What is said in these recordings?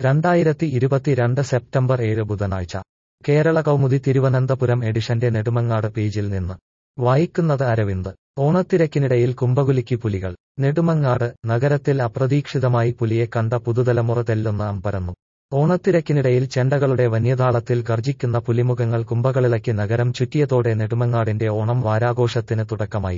രണ്ടായിരത്തി ഇരുപത്തിരണ്ട് സെപ്റ്റംബർ ഏഴ് ബുധനാഴ്ച കേരള കൗമുദി തിരുവനന്തപുരം എഡിഷന്റെ നെടുമങ്ങാട് പേജിൽ നിന്ന് വായിക്കുന്നത് അരവിന്ദ് ഓണത്തിരക്കിനിടയിൽ കുംഭകുലിക്ക് പുലികൾ നെടുമങ്ങാട് നഗരത്തിൽ അപ്രതീക്ഷിതമായി പുലിയെ കണ്ട പുതുതലമുറ തെല്ലുന്ന അമ്പരന്നു ഓണത്തിരക്കിനിടയിൽ ചെണ്ടകളുടെ വന്യതാളത്തിൽ ഗർജിക്കുന്ന പുലിമുഖങ്ങൾ കുംഭകളിളക്കി നഗരം ചുറ്റിയതോടെ നെടുമങ്ങാടിന്റെ ഓണം വാരാഘോഷത്തിന് തുടക്കമായി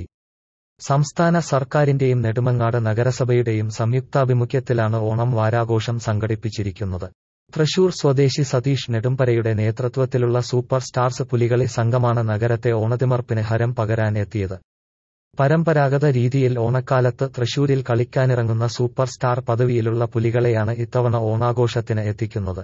സംസ്ഥാന സർക്കാരിന്റെയും നെടുമങ്ങാട് നഗരസഭയുടെയും സംയുക്താഭിമുഖ്യത്തിലാണ് ഓണം വാരാഘോഷം സംഘടിപ്പിച്ചിരിക്കുന്നത് തൃശൂർ സ്വദേശി സതീഷ് നെടുമ്പരയുടെ നേതൃത്വത്തിലുള്ള സൂപ്പർ സ്റ്റാർസ് പുലികളി സംഘമാണ് നഗരത്തെ ഓണതിമർപ്പിന് ഹരം പകരാൻ എത്തിയത് പരമ്പരാഗത രീതിയിൽ ഓണക്കാലത്ത് തൃശൂരിൽ കളിക്കാനിറങ്ങുന്ന സൂപ്പർ സ്റ്റാർ പദവിയിലുള്ള പുലികളെയാണ് ഇത്തവണ ഓണാഘോഷത്തിന് എത്തിക്കുന്നത്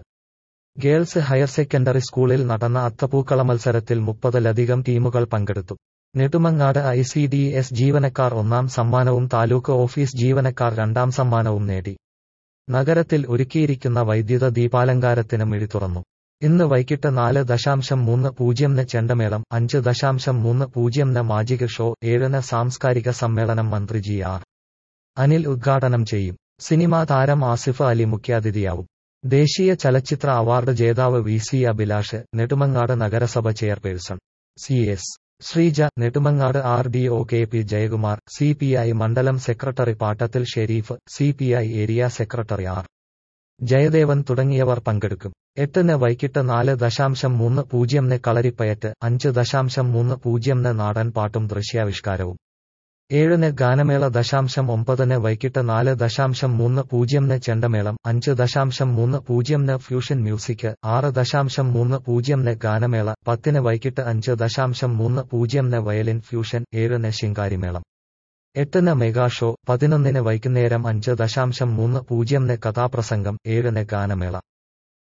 ഗേൾസ് ഹയർ സെക്കൻഡറി സ്കൂളിൽ നടന്ന അത്തപ്പൂക്കള മത്സരത്തിൽ മുപ്പതിലധികം ടീമുകൾ പങ്കെടുത്തു Nedumangad I C D S ജീവനക്കാർ ഒന്നാം സമ്മാനവും താലൂക്ക് ഓഫീസ് ജീവനക്കാർ രണ്ടാം സമ്മാനവും നേടി നഗരത്തിൽ ഒരുക്കിയിരിക്കുന്ന വൈദ്യുത ദീപാലങ്കാരത്തിന് മിഴി തുറന്നു ഇന്ന് വൈകിട്ട് നാല് ദശാംശം മൂന്ന് പൂജ്യംന് ചെണ്ടമേളം അഞ്ച് ദശാംശം മൂന്ന് പൂജ്യംന് മാജിക് ഷോ ഏഴിന് സാംസ്കാരിക സമ്മേളനം മന്ത്രി ജി ആർ അനിൽ ഉദ്ഘാടനം ചെയ്യും സിനിമാ താരം ആസിഫ് അലി മുഖ്യാതിഥിയാവും ദേശീയ ചലച്ചിത്ര അവാർഡ് ജേതാവ് വി സി അഭിലാഷ് നെടുമങ്ങാട് നഗരസഭ chairperson C S Sreeja Nedumangad R D O K P Jayakumar C P I മണ്ഡലം സെക്രട്ടറി പാട്ടത്തിൽ Sherif C P I area secretary R Jayadevan തുടങ്ങിയവർ പങ്കെടുക്കും എട്ടിന് വൈകിട്ട് നാല് ദശാംശം മൂന്ന് പൂജ്യംന് കളരിപ്പയറ്റ് അഞ്ച് ദശാംശം മൂന്ന് പൂജ്യംന് നാടൻ പാട്ടും ദൃശ്യാവിഷ്കാരവും ഏഴിന് ഗാനമേള ദശാംശം ഒമ്പതിന് വൈകിട്ട് നാല് ദശാംശം മൂന്ന് പൂജ്യംന് ചെണ്ടമേളം അഞ്ച് ദശാംശം മൂന്ന് പൂജ്യംന് ഫ്യൂഷൻ മ്യൂസിക് ആറ് ദശാംശം മൂന്ന് പൂജ്യംന് ഗാനമേള പത്തിന് വൈകിട്ട് അഞ്ച് ദശാംശം മൂന്ന് പൂജ്യംന് വയലിൻ ഫ്യൂഷൻ ഏഴിന് ശിങ്കാരിമേളം എട്ടിന് മെഗാ ഷോ പതിനൊന്നിന് വൈകുന്നേരം അഞ്ച് ദശാംശം മൂന്ന് പൂജ്യംന് കഥാപ്രസംഗം ഏഴിന് ഗാനമേള